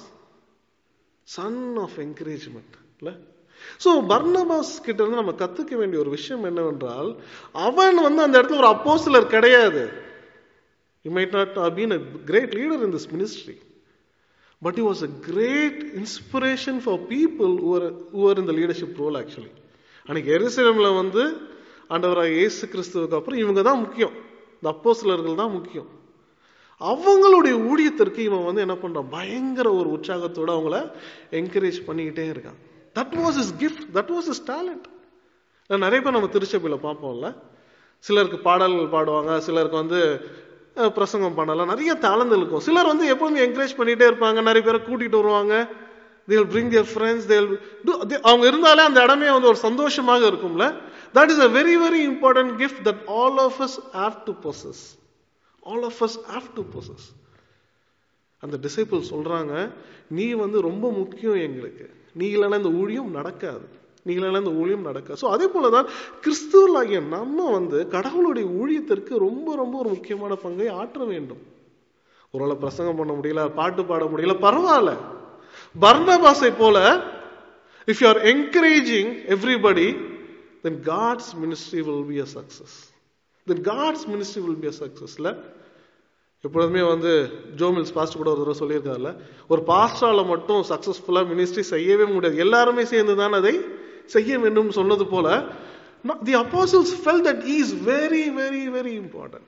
[SPEAKER 1] son of encouragement இல்ல சோ பர்னபாஸ் கிட்ட இருந்து நம்ம கத்துக்க வேண்டிய ஒரு விஷயம் என்னவென்றால் அவன் வந்து அந்த இடத்துல ஒரு அப்போஸ்தலர் கிடையாது you might not been a great leader in this ministry but he was a great inspiration for people who are in the leadership role actually அன்னைக்கு எருசலேம்ல வந்து ஆண்டவராக இயேசு கிறிஸ்துவுக்கு அப்புறம் இவங்க தான் முக்கியம் இந்த அப்போஸ்தலர்கள் தான் முக்கியம் அவங்களுடைய ஊழியத்திற்கு இவன் வந்து என்ன பண்றான் பயங்கர ஒரு உற்சாகத்தோட அவங்கள என்கரேஜ் பண்ணிக்கிட்டே இருக்கான் that was his gift that was his talent நிறைய பேர் நம்ம திருச்சபையில பார்ப்போம்ல சிலருக்கு பாடல்கள் பாடுவாங்க சிலருக்கு வந்து அஹ், பிரசங்கம் பண்ணலாம் நிறைய டேலண்ட் இருக்கும் சிலர் வந்து எப்பவுமே என்கரேஜ் பண்ணிட்டே இருப்பாங்க நிறைய பேரை கூட்டிட்டு வருவாங்க தேல் பிரிங் தியர் ஃப்ரெண்ட்ஸ் தேல் அவங்க இருந்தாலே அந்த இடமே வந்து ஒரு சந்தோஷமாக இருக்கும்ல that is a very very important gift that all of us have to possess all of us have to possess அந்த டிசைபிள் சொல்றாங்க நீ வந்து ரொம்ப முக்கியம் எங்களுக்கு நீ இல்லைன்னா இந்த ஊழியம் நடக்காது நீ இல்லைன்னா இந்த ஊழியம் நடக்காது ஸோ அதே போலதான் கிறிஸ்துவலாகிய நம்ம வந்து கடவுளுடைய ஊழியத்திற்கு ரொம்ப ரொம்ப ஒரு முக்கியமான பங்கை ஆற்ற வேண்டும் ஒருவேளை பிரசங்கம் பண்ண முடியல பாட்டு பாட முடியல பரவாயில்ல பர்னபாஸை போல if you are encouraging everybody then God's ministry will be a success then God's ministry will be a சக்சஸ்ல எப்பொழுதுமே வந்து ஜோமில்ஸ் பாஸ்ட் கூட ஒரு தடவை சொல்லியிருக்காருல்ல ஒரு பாஸ்டால மட்டும் சக்சஸ்ஃபுல்லா மினிஸ்ட்ரி செய்யவே முடியாது எல்லாருமே சேர்ந்து தான் அதை செய்ய வேண்டும் சொன்னது போல the apostles fell that is very very very important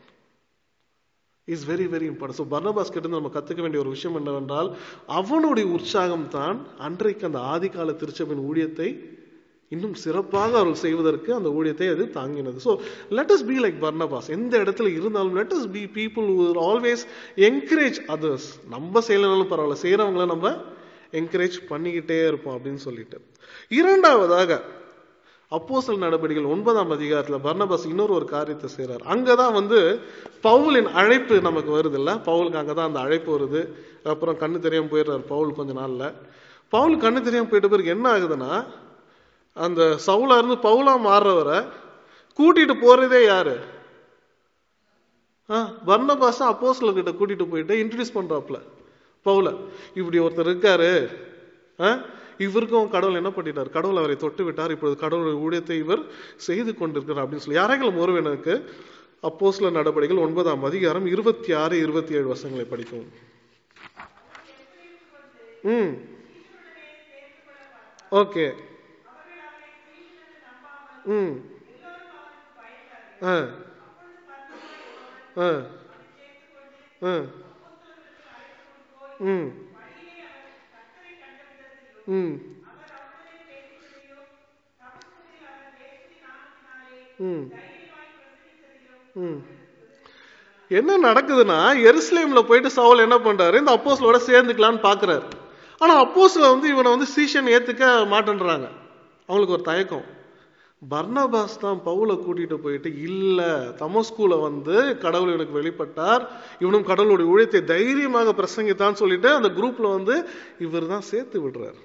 [SPEAKER 1] is very very important so Barnabas கிட்ட இருந்து நம்ம கத்துக்க வேண்டிய ஒரு விஷயம் என்னவென்றால் அவனுடைய உற்சாகம் தான் அன்றைக்கு அந்த ஆதிகால திருச்சபின் ஊழியத்தை இன்னும் சிறப்பாக அவர்கள் செய்வதற்கு அந்த ஊழியத்தை அது தாங்கினது so let us be like Barnabas எந்த இடத்துல இருந்தாலும் let us be people always encourage others நம்ம செய்யலனாலும் பரவாயில்ல செய்யறவங்கள நம்ம என்கரேஜ் பண்ணிக்கிட்டே இருப்போம் அப்படின்னு சொல்லிட்டு இரண்டாவதாக அப்போஸ்தல நடவடிக்கைகள் ஒன்பதாம் அதிகாரத்துல பர்னபாஸ் இன்னொரு ஒரு காரியத்தை செய்றார் அங்கதான் வந்து பவுலின் அழைப்பு நமக்கு வருது இல்ல பவுலுக்கு அங்கதான் அந்த அழைப்பு வருது அப்புறம் கண்ணு தெரியாம போயிடுறாரு பவுல் கொஞ்ச நாள்ல பவுல் கண்ணு தெரியாம போயிட்ட பிறகு என்ன ஆகுதுன்னா அந்த சவுலா இருந்து பவுலா மாறுறவரை கூட்டிட்டு போறதே யாரு பர்னபாஸ் அப்போஸ்தலர் கிட்ட கூட்டிட்டு போயிட்டு இன்ட்ரடியூஸ் பண்றாப்ல பவுல இப்படி ஒருத்தர் இருக்காரு ஆ? இவருக்கும் கடவுள் என்ன பண்ணிட்டார் கடவுள் அவரை தொட்டு விட்டார் இப்பொழுது கடவுளுடைய ஊழியத்தை இவர் செய்து கொண்டிருக்கிறார் அப்படின்னு சொல்லி யாரைகளும் ஒருவனுக்கு அப்போஸ்ல நடவடிக்கைகள் ஒன்பதாம் அதிகாரம் இருபத்தி ஆறு இருபத்தி ஏழு வசங்களை படிக்கவும் ம் ஓகே ம் ஆ ஆ ஆ ம் ம் ம் ம் என்ன நடக்குதுன்னா எருசலேம்ல போயிட்டு சவுல் என்ன பண்றாரு இந்த அப்போஸ்லோட சேர்ந்துக்கலாம்னு பாக்குறாரு ஆனா அப்போஸ்ல வந்து இவனை வந்து சீஷன் ஏத்துக்க மாட்டேன்றாங்க அவங்களுக்கு ஒரு தயக்கம் பர்னபாஸ் தான் பவுலை கூட்டிட்டு போயிட்டு இல்ல தமஸ்கூல வந்து கடவுள் இவனுக்கு வெளிப்பட்டார் இவனும் கடவுளுடைய ஊழியத்தை தைரியமாக பிரசங்கித்தான் சொல்லிட்டு அந்த குரூப்ல வந்து இவர் தான் சேர்த்து விடுறார்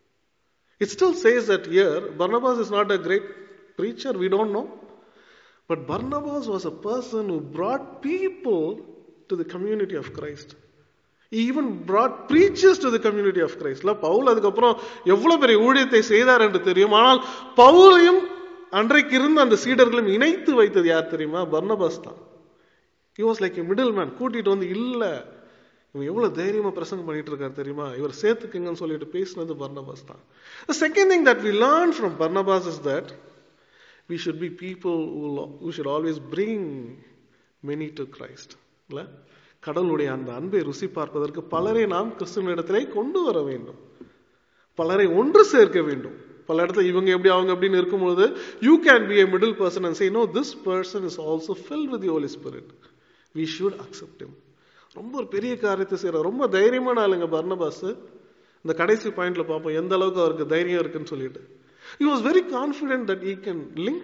[SPEAKER 1] it still says that here Barnabas is not a great preacher we don't know but barnabas was a person who brought people to the community of christ he even brought preachers to the community of christ இல்ல பவுல் அதுக்கப்புறம் எவ்வளவு பெரிய ஊழியத்தை செய்தார் என்று தெரியும் ஆனால் பவுலையும் அன்றைக்கு இருந்த அந்த சீடர்களும் இணைத்து வைத்தது யார் தெரியுமா பர்னபாஸ் தான் he was like a middle man கூட்டிட்டு வந்து இல்ல இவன் எவ்வளவு தைரியமா பிரசங்கம் பண்ணிட்டு இருக்காரு தெரியுமா இவர் சேர்த்துக்குங்கன்னு சொல்லிட்டு பேசினது பர்னபாஸ் தான் the second thing that we learn from barnabas is that we should be people who, who should always bring many to christ இல்ல கடவுளுடைய அந்த அன்பை ருசி பார்ப்பதற்கு பலரை நாம் கிறிஸ்துவனிடத்திலே கொண்டு வர வேண்டும் பலரை ஒன்று சேர்க்க வேண்டும் பல இடத்துல இவங்க எப்படி அவங்க எப்படின்னு இருக்கும்போது you can be a middle person and say no this person is also filled with the holy spirit we should accept him ரொம்ப ஒரு பெரிய காரியத்தை செய்யற ரொம்ப தைரியமான ஆளுங்க பர்னபாஸ் இந்த கடைசி பாயிண்ட்ல பார்ப்போம் எந்த அளவுக்கு அவருக்கு தைரியம் இருக்குன்னு சொல்லிட்டு he was very confident that he can link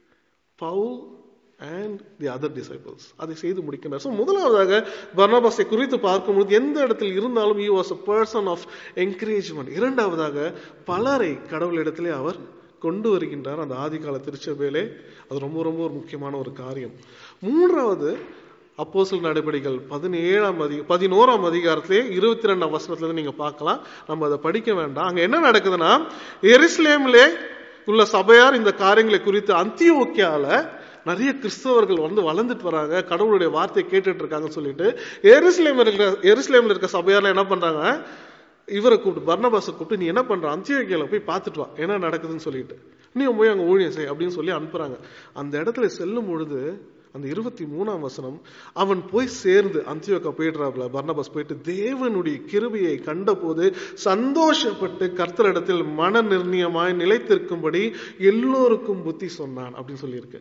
[SPEAKER 1] Paul and the other disciples அதை செய்து முடிக்கிறார் ஸோ முதலாவதாக பர்னபாஸை குறித்து பார்க்கும்போது எந்த இடத்தில் இருந்தாலும் he was a person of encouragement இரண்டாவதாக பலரை கடவுளிடத்திலே அவர் கொண்டு வருகின்றார் அந்த ஆதிகால திருச்சபையிலே அது ரொம்ப ரொம்ப ஒரு முக்கியமான ஒரு காரியம் மூன்றாவது அப்போசல் நடவடிக்கைகள் பதினேழாம் அதிக பதினோராம் அதிகாரத்திலே இருபத்தி ரெண்டாம் வசனத்துல இருந்து நீங்க பார்க்கலாம் நம்ம அதை படிக்க வேண்டாம் அங்க என்ன நடக்குதுன்னா எருசலேமிலே உள்ள சபையார் இந்த காரியங்களை குறித்து அந்தியோக்கியால நிறைய கிறிஸ்தவர்கள் வந்து வளர்ந்துட்டு வராங்க கடவுளுடைய வார்த்தையை கேட்டுட்டு இருக்காங்கன்னு சொல்லிட்டு எருசலேம் இருக்கிற எருசலேம்ல இருக்க சபையார்ல என்ன பண்றாங்க இவரை கூப்பிட்டு பர்ணபாசை கூப்பிட்டு நீ என்ன பண்ற அந்தியோக்கியால போய் பார்த்துட்டு வா என்ன நடக்குதுன்னு சொல்லிட்டு நீ போய் அங்க ஊழியம் செய் அப்படின்னு சொல்லி அனுப்புறாங்க அந்த இடத்துல செல்லும் பொழுது அந்த இருபத்தி மூணாம் வசனம் அவன் போய் சேர்ந்து அந்தியோக்கா போயிடுறாப்ல பர்னபாஸ் போயிட்டு தேவனுடைய கிருபையை கண்டபோது சந்தோஷப்பட்டு கர்த்தரிடத்தில் மன நிர்ணயமாய் நிலைத்திருக்கும்படி எல்லோருக்கும் புத்தி சொன்னான் அப்படின்னு சொல்லியிருக்கு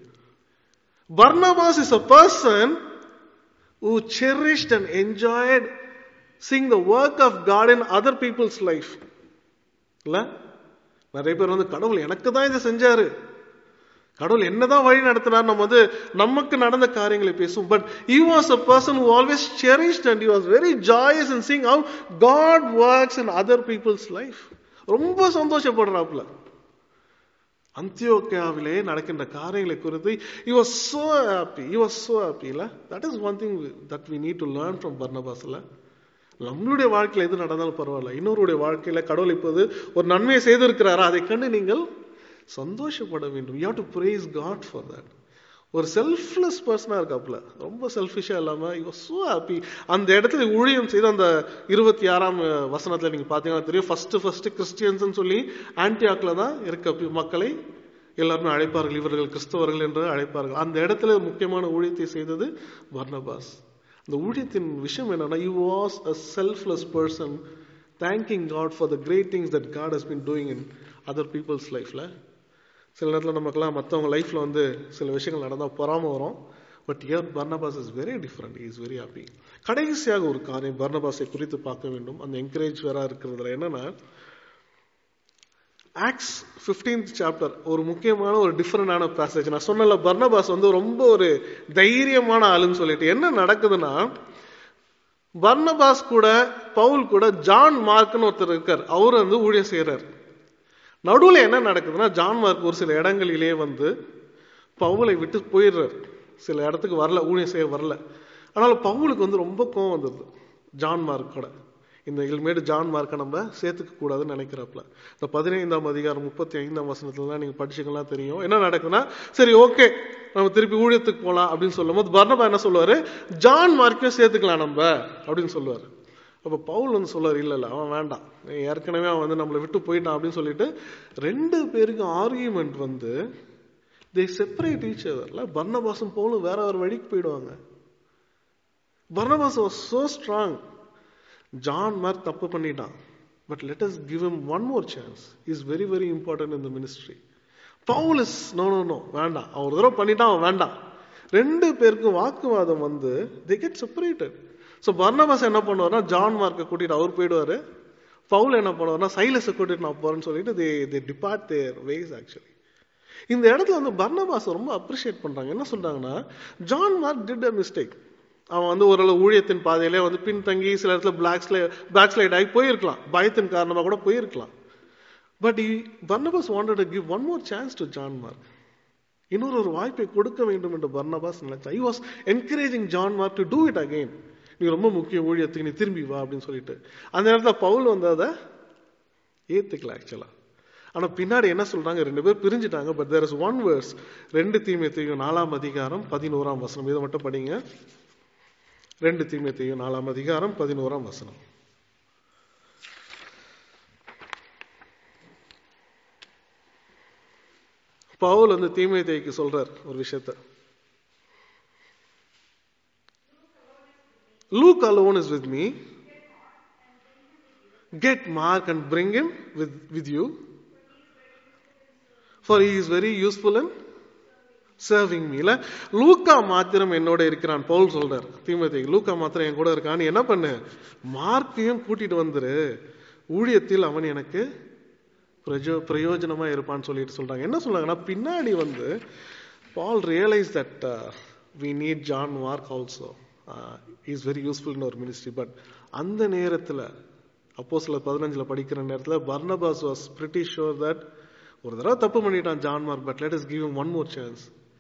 [SPEAKER 1] Barnabas is a person who cherished and enjoyed seeing the work of God in other people's life இல்ல நிறைய பேர் வந்து கடவுள் எனக்கு தான் இதை செஞ்சாரு கடவுள் என்னதான் வழி நடத்தினார் நம்ம வந்து நமக்கு நடந்த காரியங்களை பேசும் but he was a person who always cherished and he was very joyous in seeing how God works in other people's life ரொம்ப சந்தோஷப்படுறாப்புல அந்தியோக்கியாவிலே நடக்கின்ற காரியங்களை குறித்து he was so happy he was so happy இல்ல that is one thing that we need to learn from Barnabas இல்ல நம்மளுடைய வாழ்க்கையில எது நடந்தாலும் பரவாயில்ல இன்னொருடைய வாழ்க்கையில கடவுள் இப்போது ஒரு நன்மையை செய்திருக்கிறாரா அதை கண்டு நீங்கள் சந்தோஷப்பட வேண்டும் you have to praise God for that ஒரு செல்ஃப்லெஸ் பர்சனா இருக்காப்புல ரொம்ப செல்ஃபிஷா இல்லாம யூ சோ ஹாப்பி அந்த இடத்துல ஊழியம் செய்து அந்த இருபத்தி ஆறாம் வசனத்துல நீங்க பாத்தீங்கன்னா தெரியும் ஃபர்ஸ்ட் ஃபர்ஸ்ட் கிறிஸ்டியன்ஸ் சொல்லி ஆன்டியாக்ல தான் இருக்க மக்களை எல்லாருமே அழைப்பார்கள் இவர்கள் கிறிஸ்தவர்கள் என்று அழைப்பார்கள் அந்த இடத்துல முக்கியமான ஊழியத்தை செய்தது பர்னபாஸ் அந்த ஊழியத்தின் விஷயம் என்னன்னா you was a selfless person thanking God for the great things that God has been doing in other peoples லைஃப்ல சில நேரத்தில் நமக்கெல்லாம் மற்றவங்க லைஃப்ல வந்து சில விஷயங்கள் நடந்தால் பொறாம வரும் but here Barnabas is very different is very happy கடைசியாக ஒரு காரியம் பர்னபாஸை குறித்து பார்க்க வேண்டும் அந்த என்கரேஜ் வேற இருக்கிறதுல என்னன்னா ஆக்ஸ் பிப்டீன்த் சாப்டர் ஒரு முக்கியமான ஒரு டிஃப்ரெண்டான பேசேஜ் நான் சொன்னல பர்னபாஸ் வந்து ரொம்ப ஒரு தைரியமான ஆளுன்னு சொல்லிட்டு என்ன நடக்குதுன்னா பர்னபாஸ் கூட பவுல் கூட ஜான் மார்க்னு ஒருத்தர் இருக்கார் அவர் வந்து ஊழியம் செய்யறார் நடுவில் என்ன நடக்குதுன்னா ஜான் மார்க் ஒரு சில இடங்களிலே வந்து பவுலை விட்டு போயிடுறார் சில இடத்துக்கு வரல ஊழியம் செய்ய வரல ஆனால் பவுலுக்கு வந்து ரொம்ப கோவம் வந்தது ஜான் மார்க்கோட இந்த இனிமேட்டு ஜான் மார்க்கை நம்ம சேர்த்துக்க கூடாதுன்னு நினைக்கிறாப்ல இந்த பதினைந்தாம் அதிகாரம் முப்பத்தி ஐந்தாம் வசனத்துலாம் நீங்க படிச்சுக்கலாம் தெரியும் என்ன நடக்குதுன்னா சரி ஓகே நம்ம திருப்பி ஊழியத்துக்கு போலாம் அப்படின்னு சொல்லும் போது பர்ணபா என்ன சொல்லுவாரு ஜான் மார்க்கையும் சேர்த்துக்கலாம் நம்ம அப்படின்னு சொல்லுவாரு அப்ப பவுல் வந்து சொல்லுவார் இல்ல இல்ல அவன் வேண்டாம் ஏற்கனவே அவன் வந்து நம்மளை விட்டு போயிட்டான் அப்படின்னு சொல்லிட்டு ரெண்டு பேருக்கும் ஆர்கியூமெண்ட் வந்து தே செப்பரேட் ஈச் அதர்ல பர்ணபாசும் பவுலும் வேற ஒரு வழிக்கு போயிடுவாங்க Barnabas was so strong John Mark தப்பு பண்ணிட்டான் but let us give him one more chance is very very important இந்த ministry Paul is no no no வேண்டாம் அவன் ஒரு தடவை பண்ணிட்டான் அவன் வேண்டாம் ரெண்டு பேருக்கும் வாக்குவாதம் வந்து the get separated so Barnabas என்ன பண்ணுவார்னா ஜான் மார்க்கை கூட்டிட்டு அவர் போயிடுவாரு பவுல் என்ன பண்ணுவார்னா சைலஸை கூட்டிட்டு நான் போறேன்னு சொல்லிட்டு they they depart their ways actually இந்த இடத்துல வந்து பர்னபாஸ் ரொம்ப அப்ரிஷியேட் பண்றாங்க என்ன சொல்றாங்கன்னா John Mark did a mistake அவன் வந்து ஓரளவு ஊழியத்தின் பாதையிலே வந்து பின்தங்கி சில இடத்துல பிளாக் ஸ்லை பேக் ஸ்லைட் ஆகி போயிருக்கலாம் பயத்தின் காரணமா கூட போயிருக்கலாம் but Barnabas wanted to give one more chance to John Mark இன்னொரு ஒரு வாய்ப்பை கொடுக்க வேண்டும் என்று பர்னபாஸ் நினைச்சா I was encouraging John Mark to do it again நீ ரொம்ப முக்கிய ஊழியத்துக்கு நீ திரும்பி வா அப்படின்னு சொல்லிட்டு அந்த நேரத்தில் பவுல் வந்து அதை ஏத்துக்கல ஆக்சுவலா ஆனா பின்னாடி என்ன சொல்றாங்க ரெண்டு பேர் பிரிஞ்சுட்டாங்க but there is one verse ரெண்டு தீமை தீயும் நாலாம் அதிகாரம் பதினோராம் வசனம் இதை மட்டும் படிங்க ரெண்டு தீமை தீயும் நாலாம் அதிகாரம் பதினோராம் வசனம் பவுல் வந்து தீமை தேய்க்கு சொல்றார் ஒரு விஷயத்த Luke alone is with me. Get Mark and bring him with, with you. For he is very useful in serving me. இல்ல லூக்கா மாத்திரம் என்னோட இருக்கிறான் பவுல் சொல்றார் தீமதி லூக்கா மாத்திரம் என் கூட இருக்கான் நீ என்ன பண்ணு மார்க்கையும் கூட்டிட்டு வந்துரு ஊழியத்தில் அவன் எனக்கு பிரஜோ பிரயோஜனமா இருப்பான்னு சொல்லிட்டு சொல்றாங்க என்ன சொல்றாங்கன்னா பின்னாடி வந்து Paul realize that we need John Mark also is very useful in ஒரு மினிஸ்ட்ரி பட் அந்த நேரத்தில் அப்போ சில பதினஞ்சில் படிக்கிற நேரத்தில் Barnabas was pretty sure that ஒரு தடவை தப்பு பண்ணிட்டான் John Mark but let is give one more chance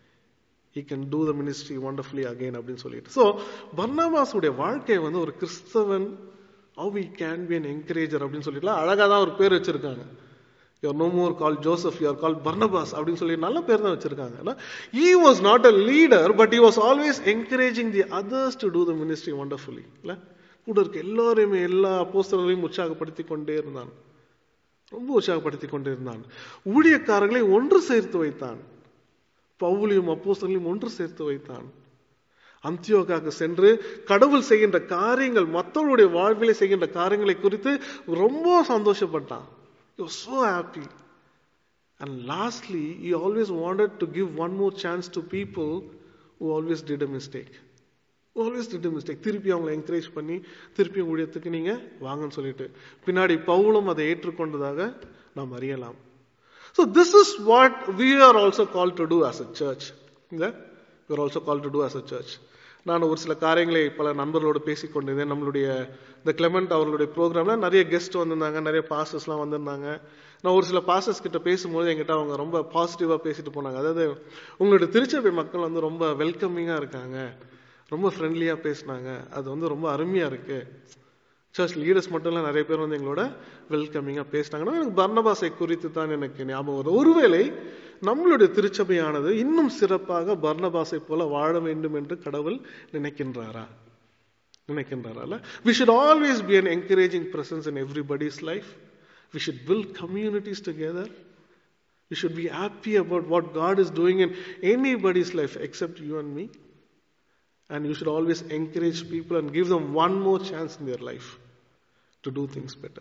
[SPEAKER 1] he can do the ministry wonderfully again அப்படின்னு சொல்லிட்டு ஸோ பர்னபாஸுடைய வாழ்க்கை வந்து ஒரு கிறிஸ்தவன் how we can be an encourager அப்படின்னு சொல்லிட்டுலாம் அழகாக தான் ஒரு பேர் வச்சிருக்காங்க your no more call Joseph your call Barnabas அப்படின்னு சொல்லி நல்ல பேர் தான் வச்சிருக்காங்க he was not a leader but E was always encouraging the others to do the ministry wonderfully இல்ல கூட இருக்க எல்லாரையுமே எல்லா அப்போஸ்தலர்களையும் உற்சாகப்படுத்தி கொண்டே இருந்தான் ரொம்ப உற்சாகப்படுத்தி கொண்டே இருந்தான் ஊழியக்காரர்களை ஒன்று சேர்த்து வைத்தான் பவுலையும் அப்போஸ்தலையும் ஒன்று சேர்த்து வைத்தான் அந்தியோகாக்கு சென்று கடவுள் செய்கின்ற காரியங்கள் மற்றவருடைய வாழ்விலே செய்கின்ற காரியங்களை குறித்து ரொம்ப சந்தோஷப்பட்டான் He was so happy. And lastly, he always wanted to give one more chance to people who always did a mistake. Who always did a mistake. திருப்பி அவங்களை என்கரேஜ் பண்ணி திருப்பி ஊழியத்துக்கு நீங்க வாங்கன்னு சொல்லிட்டு பின்னாடி பவுலும் அதை ஏற்றுக்கொண்டதாக நாம் அறியலாம் so this is what we are also call to do as a church இந்த we are also call to do as a church நான் ஒரு சில காரியங்களை பல நண்பர்களோடு பேசிக் கொண்டிருந்தேன் நம்மளுடைய இந்த கிளமெண்ட் அவர்களுடைய ப்ரோக்ராம்ல நிறைய கெஸ்ட் வந்திருந்தாங்க நிறைய பாஸ்டர்ஸ்லாம் வந்திருந்தாங்க நான் ஒரு சில பாஸ்டர்ஸ் கிட்ட பேசும்போது என்கிட்ட அவங்க ரொம்ப பாசிட்டிவா பேசிட்டு போனாங்க அதாவது உங்களுடைய திருச்சபை மக்கள் வந்து ரொம்ப வெல்கமிங்கா இருக்காங்க ரொம்ப ஃப்ரெண்ட்லியா பேசினாங்க அது வந்து ரொம்ப அருமையா இருக்கு சர்ச் லீடர்ஸ் மட்டும் இல்ல நிறைய பேர் வந்து எங்களோட வெல்கமிங்கா பேசினாங்கன்னா எனக்கு பர்ணபாசை குறித்து தான் எனக்கு ஞாபகம் வருது ஒருவேளை நம்மளுடைய திருச்சபையானது இன்னும் சிறப்பாக பர்ணபாசை போல வாழ வேண்டும் என்று கடவுள் நினைக்கின்றாரா நினைக்கின்றாரா we should always be an encouraging presence in everybody's life we should build communities together we should be happy about what God is doing in anybody's life except you and me and you should always encourage people and give them one more chance in their life to do things better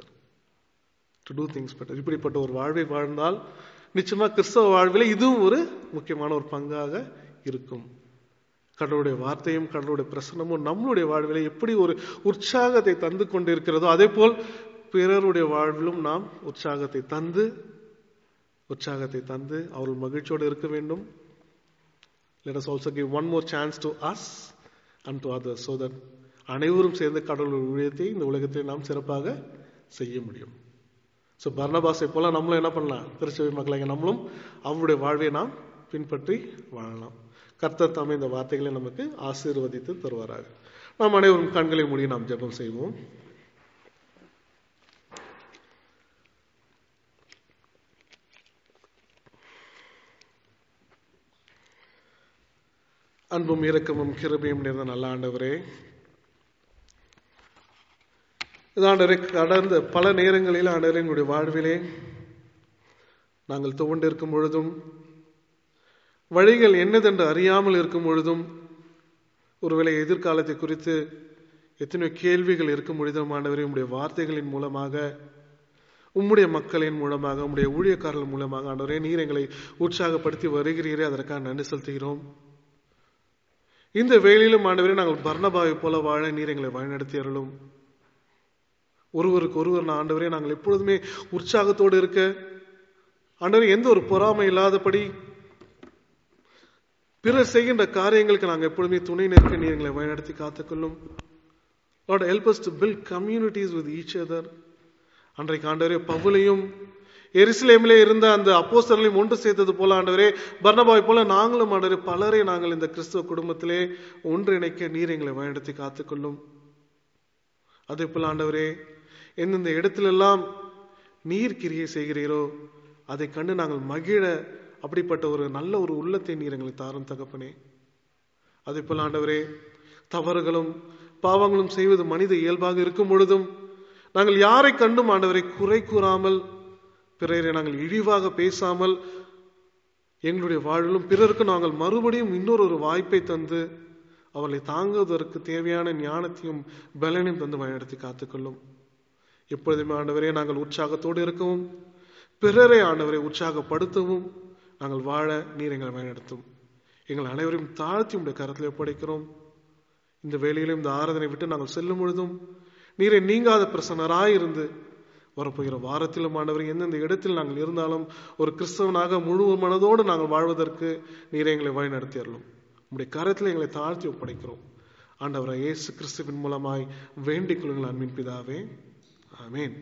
[SPEAKER 1] to do things better இப்படிப்பட்ட ஒரு வாழ்வை வாழ்ந்தால் நிச்சயமா கிறிஸ்தவ வாழ்வில் இதுவும் ஒரு முக்கியமான ஒரு பங்காக இருக்கும் கடவுளுடைய வார்த்தையும் கடவுளுடைய பிரசனமும் நம்மளுடைய வாழ்வில் எப்படி ஒரு உற்சாகத்தை தந்து கொண்டிருக்கிறதோ அதே போல் பிறருடைய வாழ்விலும் நாம் உற்சாகத்தை தந்து உற்சாகத்தை தந்து அவர்கள் மகிழ்ச்சியோடு இருக்க வேண்டும் let us also give one more chance to us and to others so that அனைவரும் சேர்ந்து கடவுள் ஊழியத்தை இந்த உலகத்தில் நாம் சிறப்பாக செய்ய முடியும் ஸோ பர்ணபாசை போல நம்மளும் என்ன பண்ணலாம் திருச்சபை மக்களாக நம்மளும் அவருடைய வாழ்வை நாம் பின்பற்றி வாழலாம் கர்த்தர் தாமே இந்த வார்த்தைகளை நமக்கு ஆசீர்வதித்து தருவாராக நாம் அனைவரும் கண்களை மூடி நாம் ஜெபம் செய்வோம் அன்பும் இரக்கமும் கிருபையும் நிறைந்த நல்ல ஆண்டவரே ஆண்டவரை கடந்த பல நேரங்களில் ஆண்டவரே எங்களுடைய வாழ்விலே நாங்கள் துவண்டிருக்கும் பொழுதும் வழிகள் என்னதென்று அறியாமல் இருக்கும் பொழுதும் ஒருவேளை எதிர்காலத்தை குறித்து எத்தனை கேள்விகள் இருக்கும் பொழுதும் ஆண்டவரே உங்களுடைய வார்த்தைகளின் மூலமாக உம்முடைய மக்களின் மூலமாக உம்முடைய ஊழியக்காரர்கள் மூலமாக ஆண்டவரே நீர் எங்களை உற்சாகப்படுத்தி வருகிறீரே அதற்காக நன்றி செலுத்துகிறோம் இந்த வேளையிலும் ஆண்டவரே நாங்கள் பர்ணபாவை போல வாழ நீர் எங்களை வழிநடத்தி அருளும் ஒருவருக்கு ஒருவர் நான் ஆண்டவரே நாங்கள் எப்பொழுதுமே உற்சாகத்தோடு இருக்க ஆண்டவரே எந்த ஒரு பொறாமை இல்லாதபடி பிறர் செய்கின்ற காரியங்களுக்கு நாங்கள் எப்பொழுதுமே துணை நிற்க நீர் எங்களை வழிநடத்தி காத்துக்கொள்ளும் Lord help us to build communities with each other அன்றைக்கு ஆண்டவரே பவுலையும் எருசலேமிலே இருந்த அந்த அப்போஸ்தலர்களையும் ஒன்று சேர்த்தது போல ஆண்டவரே பர்ணபாவை போல நாங்களும் ஆண்டவரே பலரை நாங்கள் இந்த கிறிஸ்துவ குடும்பத்திலே ஒன்றிணைக்க நீர் எங்களை வழிநடத்தி காத்துக்கொள்ளும் அதே போல ஆண்டவரே எந்தெந்த இடத்திலெல்லாம் நீர் கிரியை செய்கிறீரோ அதை கண்டு நாங்கள் மகிழ அப்படிப்பட்ட ஒரு நல்ல ஒரு உள்ளத்தை நீர் எங்களுக்கு தாரும் தகப்பனே அதே போல ஆண்டவரே தவறுகளும் பாவங்களும் செய்வது மனித இயல்பாக இருக்கும் பொழுதும் நாங்கள் யாரை கண்டும் ஆண்டவரை குறை கூறாமல் பிறரை நாங்கள் இழிவாக பேசாமல் எங்களுடைய வாழ்விலும் பிறருக்கு நாங்கள் மறுபடியும் இன்னொரு ஒரு வாய்ப்பை தந்து அவர்களை தாங்குவதற்கு தேவையான ஞானத்தையும் பலனையும் தந்து வழிநடத்தி காத்துக்கொள்ளும் எப்பொழுதுமே ஆண்டவரே நாங்கள் உற்சாகத்தோடு இருக்கவும் பிறரை ஆண்டவரை உற்சாகப்படுத்தவும் நாங்கள் வாழ நீர் எங்களை வழிநடத்தும் எங்கள் அனைவரையும் தாழ்த்தி உடைய கரத்தில் ஒப்படைக்கிறோம் இந்த வேலையிலும் இந்த ஆராதனை விட்டு நாங்கள் செல்லும் பொழுதும் நீரை நீங்காத பிரசன்னராயிருந்து வரப்போகிற வாரத்திலும் ஆண்டவர் எந்தெந்த இடத்தில் நாங்கள் இருந்தாலும் ஒரு கிறிஸ்தவனாக முழு மனதோடு நாங்கள் வாழ்வதற்கு நீரை எங்களை வழி நடத்தியறலும் உங்களுடைய கரத்தில் எங்களை தாழ்த்தி ஒப்படைக்கிறோம் ஆண்டவரை இயேசு கிறிஸ்துவின் மூலமாய் வேண்டிக் கொள்ளுங்கள் அன்பின் பிதாவே ஆமேன்